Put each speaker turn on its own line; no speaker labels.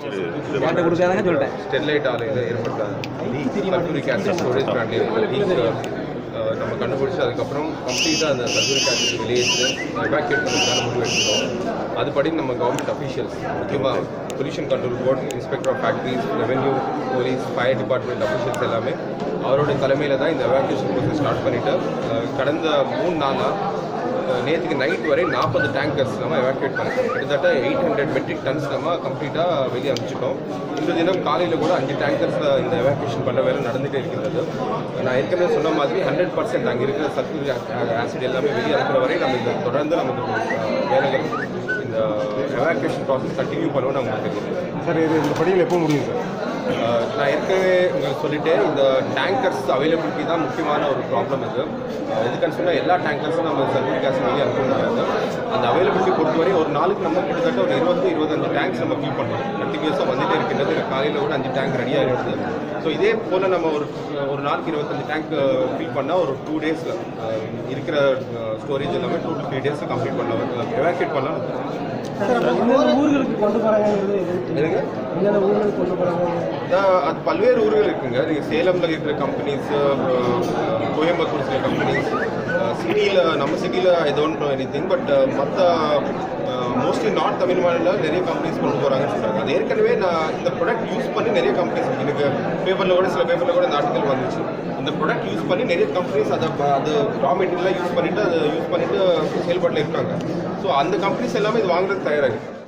யார்கிட்ட கொடுக்காதன்னு சொல்லிட்டேன்
ஸ்டெர்லைட் ஆலையில் ஏற்பட்ட சல்ஃபூரிக் ஆசிட் ஸ்டோரேஜ் பிளான்ட்லேயே லீக் நம்ம கண்டுபிடிச்சு அதுக்கப்புறம் கம்ப்ளீட்டாக அந்த சல்ஃபூரிக் ஆசிட் வெளியேற்று எவாக்குவேட் பண்ணுறதுக்கான முடிவு எடுத்துட்டோம் அதுபடி நம்ம கவர்மெண்ட் அஃபீஷியல்ஸ் முக்கியமாக pollution control board inspector of factories revenue police fire department officials எல்லாமே அவரோட தலைமையில் தான் இந்த எவாக்குவேஷன் ப்ரோசஸ் ஸ்டார்ட் பண்ணிவிட்டு கடந்த மூணு நாளாக நேற்றுக்கு நைட் வரை நாற்பது டேங்கர்ஸ் நம்ம எவாக்குவேட் பண்ணோம் கிட்டத்தட்ட எயிட் ஹண்ட்ரட் மெட்ரிக் டன்ஸ் நம்ம கம்ப்ளீட்டாக வெளியே அனுப்பிச்சிட்டோம் இந்த தினம் காலையில் கூட அஞ்சு டேங்கர்ஸில் இந்த எவாக்குவேஷன் பண்ண வேலை நடந்துகிட்டே இருக்கின்றது நான் ஏற்கனவே சொன்ன மாதிரி ஹண்ட்ரட் பர்சன்ட் அங்கே இருக்கிற சல்ஃபூரிக் ஆசிட் எல்லாமே வெளியே அனுப்புற வரை நம்ம இந்த தொடர்ந்து நமக்கு அஹ், வேலைகள் இந்த எவாக்குவேஷன் ப்ராசஸ் கண்டினியூ பண்ணுவோம் நமக்கு தெரியுது
சார் இது இந்த பணிகள் எப்போ முடியும் சார்
அஹ் நான் ஏற்கனவே உங்களுக்கு சொல்லிட்டேன் இந்த டேங்கர்ஸ் அவைலபிலிட்டி தான் முக்கியமான ஒரு ப்ராப்ளம் இது அஹ் எதுக்குன்னு சொன்னால் எல்லா டேங்கர்ஸும் நம்ம சர்வீஸ் கேஸ் வெளியே அனுப்ப முடியாது அந்த அவைலபிலிட்டி பொறுத்தவரை ஒரு நாளுக்கு நம்ம கிட்டத்தட்ட ஒரு இருபது இருபத்தஞ்சு டேங்க்ஸ் நம்ம ஃபில் பண்ணுறோம் கண்டினியூஸாக வந்துட்டே இருக்கின்றது காலையில் கூட அஞ்சு டேங்க் ரெடியாக இருக்குது ஸோ இதே போல் நம்ம ஒரு ஒரு நாளுக்கு இருபத்தஞ்சு டேங்க் ஃபில் பண்ணால் ஒரு டூ டேஸில் இருக்கிற ஸ்டோரேஜ் எல்லாமே டூ டு த்ரீ டேஸில் கம்ப்ளீட் பண்ணலாம் எவாக்குவேட் பண்ணலாம்
எந்தெந்த ஊர்களுக்கு கொண்டு போறாங்கிறது
எதுங்க
எந்தெந்த ஊர்களுக்கு கொண்டு போறாங்க
அதான் அது பல்வேறு ஊர்கள் இருக்குங்க நீங்கள் சேலமில் இருக்கிற கம்பெனிஸ் கோயம்புத்தூர் சில கம்பெனிஸ் சிட்டியில் நம்ம சிட்டியில் I don't know anything but மற்ற மோஸ்ட்லி நார்த் தமிழ்நாட்டில் நிறைய கம்பெனிஸ் கொண்டு போகிறாங்கன்னு சொல்கிறாங்க அது ஏற்கனவே நான் இந்த ப்ராடக்ட் யூஸ் பண்ணி நிறைய கம்பெனிஸ் எனக்கு பேப்பரில் கூட சில பேப்பரில் கூட இந்த ஆர்டிக்கல் வந்துச்சு இந்த ப்ராடக்ட் யூஸ் பண்ணி நிறைய கம்பெனிஸ் அதை ப- அது ரா மெட்டீரியலாக யூஸ் பண்ணிவிட்டு அதை யூஸ் பண்ணிவிட்டு செயல்பாட்டில் இருக்காங்க ஸோ அந்த கம்பெனிஸ் எல்லாமே இது வாங்குறதுக்கு தயாராக இருக்கு